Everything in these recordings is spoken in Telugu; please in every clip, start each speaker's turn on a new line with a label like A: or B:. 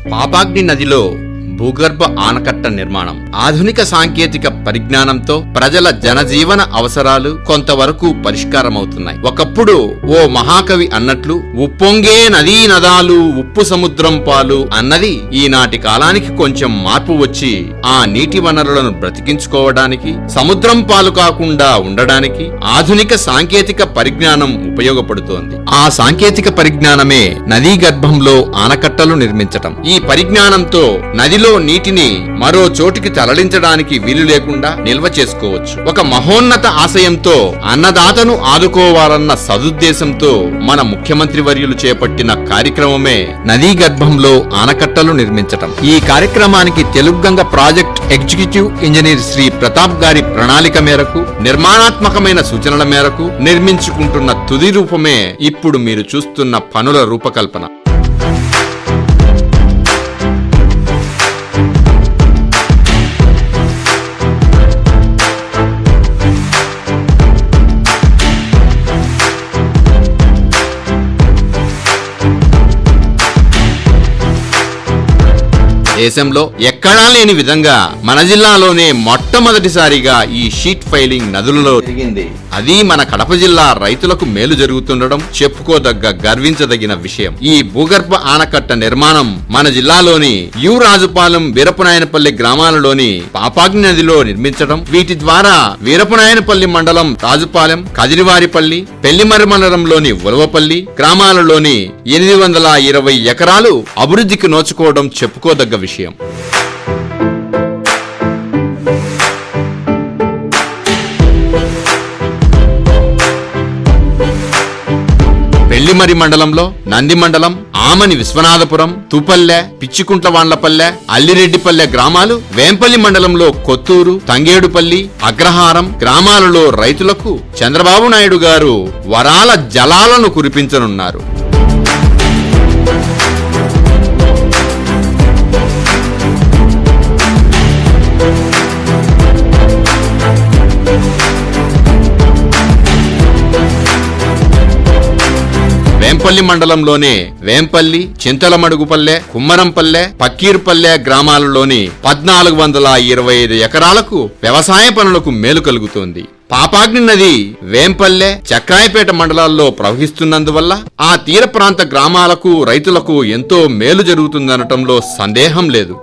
A: పాపాగ్ని నదిలో భూగర్భ ఆనకట్ట నిర్మాణం ఆధునిక సాంకేతిక పరిజ్ఞానంతో ప్రజల జనజీవన అవసరాలు కొంతవరకు పరిష్కారమవుతున్నాయి ఒకప్పుడు ఓ మహాకవి అన్నట్లు ఉప్పొంగే నదీ నదాలు ఉప్పు సముద్రం పాలు అన్నది ఈనాటి కాలానికి కొంచెం మార్పు వచ్చి ఆ నీటి వనరులను బ్రతికించుకోవడానికి సముద్రం పాలు కాకుండా ఉండడానికి ఆధునిక సాంకేతిక పరిజ్ఞానం ఉపయోగపడుతోంది ఆ సాంకేతిక పరిజ్ఞానమే నదీ గర్భంలో ఆనకట్టలు నిర్మించటం ఈ పరిజ్ఞానంతో నదిలో నీటిని మరో చోటికి తరలించడానికి వీలు లేకుండా నిల్వ చేసుకోవచ్చు ఒక మహోన్నత ఆశయంతో అన్నదాతను ఆదుకోవాలన్న సదుద్దేశంతో మన ముఖ్యమంత్రి వర్యులు చేపట్టిన కార్యక్రమమే నదీ గర్భంలో ఆనకట్టలు నిర్మించటం ఈ కార్యక్రమానికి Telugu Ganga project executive engineer Shri Pratap గారి ప్రణాళిక మేరకు నిర్మాణాత్మకమైన సూచనల మేరకు నిర్మించుకుంటున్న తుది రూపమే ఇప్పుడు మీరు చూస్తున్న పనుల రూపకల్పన దేశంలో ఎక్కడా లేని విధంగా మన జిల్లాలోనే మొట్టమొదటిసారిగా ఈ షీట్ ఫైలింగ్ నదులలో జరిగింది అది మన కడప జిల్లా రైతులకు మేలు జరుగుతుండడం చెప్పుకోదగ్గ గర్వించదగిన విషయం ఈ భూగర్భ ఆనకట్ట నిర్మాణం మన జిల్లాలోని యు రాజుపాలెం వీరపనాయనపల్లి గ్రామాలలోని పాపాగ్ని నదిలో నిర్మించడం వీటి ద్వారా వీరపనాయనపల్లి మండలం రాజుపాలెం కదిరివారిపల్లి పెళ్లిమర్రి మండలంలోని ఉలవపల్లి గ్రామాలలోని ఎనిమిది వందల ఇరవై ఎకరాలు అభివృద్ధికి నోచుకోవడం చెప్పుకోదగ్గ విషయం పెళ్లిమరి మండలంలో నంది మండలం ఆమని విశ్వనాథపురం తుపల్లె పిచ్చికుంట్ల వాండ్లపల్లె అల్లిరెడ్డిపల్లె గ్రామాలు వేంపల్లి మండలంలో కొత్తూరు తంగేడుపల్లి అగ్రహారం గ్రామాలలో రైతులకు చంద్రబాబు నాయుడు గారు వరాల జలాలను కురిపించనున్నారు వేంపల్లి మండలంలోనే వేంపల్లి చింతలమడుగుపల్లె కుమ్మరంపల్లె పక్కీరుపల్లె గ్రామాలలోని పద్నాలుగు వందల ఇరవై ఐదు ఎకరాలకు వ్యవసాయ పనులకు మేలు కలుగుతోంది పాపాగ్ని నది వేంపల్లె చక్రాయపేట మండలాల్లో ప్రవహిస్తున్నందువల్ల ఆ తీర ప్రాంత గ్రామాలకు రైతులకు ఎంతో మేలు జరుగుతుందనటంలో సందేహం లేదు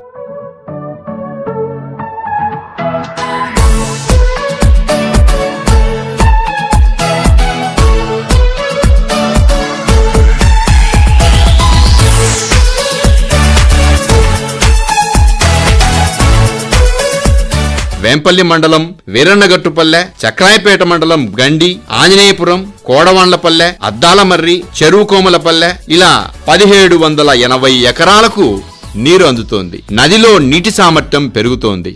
A: వేంపల్లి మండలం వీరన్నగట్టుపల్లె చక్రాయపేట మండలం గండి ఆంజనేయపురం కోడవాండ్లపల్లె అద్దాలమర్రి చెరువు కోమలపల్లె ఇలా పదిహేడు వందల ఎనభై ఎకరాలకు నీరు అందుతోంది నదిలో నీటి సామర్థ్యం పెరుగుతోంది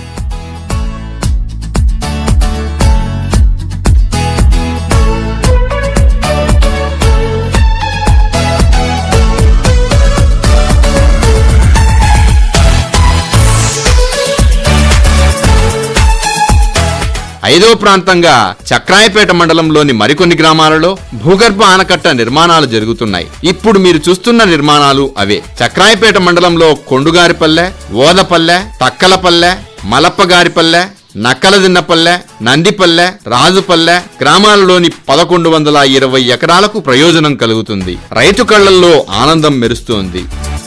A: ఐదో ప్రాంతంగా చక్రాయపేట మండలంలోని మరికొన్ని గ్రామాలలో భూగర్భ ఆనకట్ట నిర్మాణాలు జరుగుతున్నాయి ఇప్పుడు మీరు చూస్తున్న నిర్మాణాలు అవే చక్రాయపేట మండలంలో కొండుగారిపల్లె ఓదపల్లె తక్కలపల్లె మలప్పగారిపల్లె నక్కలదిన్నపల్లె నందిపల్లె రాజుపల్లె గ్రామాలలోని పదకొండు వందల ఇరవై ఎకరాలకు ప్రయోజనం కలుగుతుంది రైతు కళ్లల్లో ఆనందం మెరుస్తోంది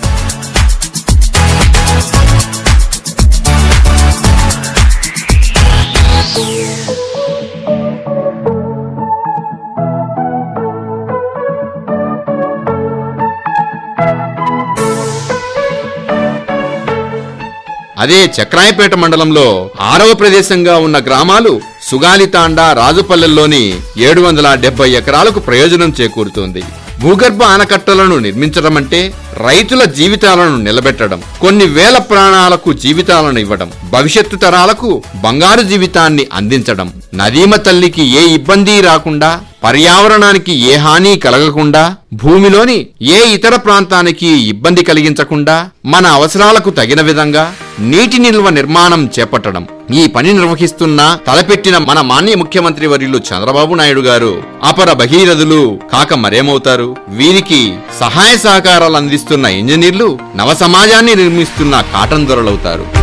A: అదే చక్రాయపేట మండలంలో ఆరవ ప్రదేశంగా ఉన్న గ్రామాలు సుగాలితాండా రాజుపల్లెల్లోని ఏడు వందల డెబ్బై ఎకరాలకు ప్రయోజనం చేకూరుతోంది భూగర్భ ఆనకట్టలను నిర్మించడం అంటే రైతుల జీవితాలను నిలబెట్టడం కొన్ని వేల ప్రాణాలకు జీవితాలను ఇవ్వడం భవిష్యత్తు తరాలకు బంగారు జీవితాన్ని అందించడం నదీమ తల్లికి ఏ ఇబ్బంది రాకుండా పర్యావరణానికి ఏ హాని కలగకుండా భూమిలోని ఏ ఇతర ప్రాంతానికి ఇబ్బంది కలిగించకుండా మన అవసరాలకు తగిన విధంగా నీటి నిల్వ నిర్మాణం చేపట్టడం ఈ పని నిర్వహిస్తున్న తలపెట్టిన మన మాన్య ముఖ్యమంత్రి వర్యులు చంద్రబాబు నాయుడు గారు అపర భగీరథులు కాక మరేమవుతారు వీరికి సహాయ సహకారాలు అందిస్తూ అందిస్తున్న ఇంజనీర్లు నవ సమాజాన్ని నిర్మిస్తున్న కాటన్ దొరలవుతారు